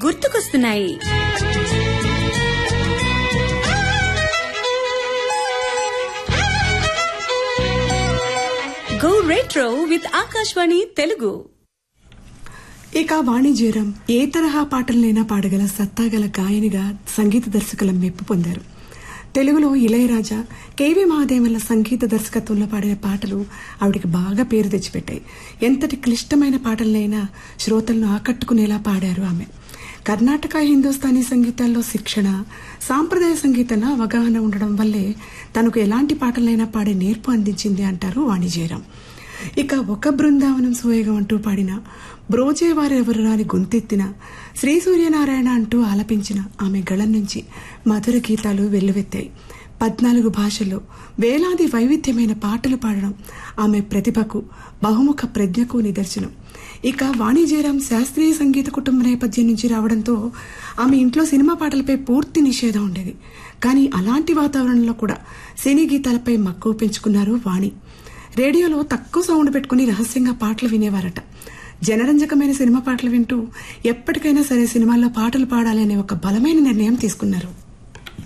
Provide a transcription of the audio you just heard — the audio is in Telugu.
గుర్తుకొస్తున్నాయి go retro with Akashvani Telugu ఇక వాణిజ్యరం ఏ తరహా పాటలనైనా పాడగల సత్తాగల గాయనిగా సంగీత దర్శకుల మెప్పు పొందారు తెలుగులో ఇళయరాజా కేవీ మహాదేవన్ల సంగీత దర్శకత్వంలో పాడిన పాటలు ఆవిడికి బాగా పేరు తెచ్చిపెట్టాయి ఎంతటి క్లిష్టమైన పాటలనైనా శ్రోతలను ఆకట్టుకునేలా పాడారు ఆమె కర్ణాటక హిందుస్థానీ సంగీతాల్లో శిక్షణ సాంప్రదాయ సంగీతంలో అవగాహన ఉండడం వల్లే తనకు ఎలాంటి పాటలైనా పాడే నేర్పు అందించింది అంటారు వాణిజ్యరం ఇక ఒక బృందావనం సోయగం అంటూ పాడిన బ్రోజే వారెవరు రాని గొంతెత్తిన శ్రీ సూర్యనారాయణ అంటూ ఆలపించిన ఆమె గళం నుంచి మధుర గీతాలు వెల్లువెత్తాయి పద్నాలుగు భాషల్లో వేలాది వైవిధ్యమైన పాటలు పాడడం ఆమె ప్రతిభకు బహుముఖ ప్రజ్ఞకు నిదర్శనం ఇక వాణిజ్యరాం శాస్త్రీయ సంగీత కుటుంబ నేపథ్యం నుంచి రావడంతో ఆమె ఇంట్లో సినిమా పాటలపై పూర్తి నిషేధం ఉండేది కానీ అలాంటి వాతావరణంలో కూడా సినీ గీతాలపై మక్కువ పెంచుకున్నారు వాణి రేడియోలో తక్కువ సౌండ్ పెట్టుకుని రహస్యంగా పాటలు వినేవారట జనరంజకమైన సినిమా పాటలు వింటూ ఎప్పటికైనా సరే సినిమాల్లో పాటలు పాడాలి అనే ఒక బలమైన నిర్ణయం తీసుకున్నారు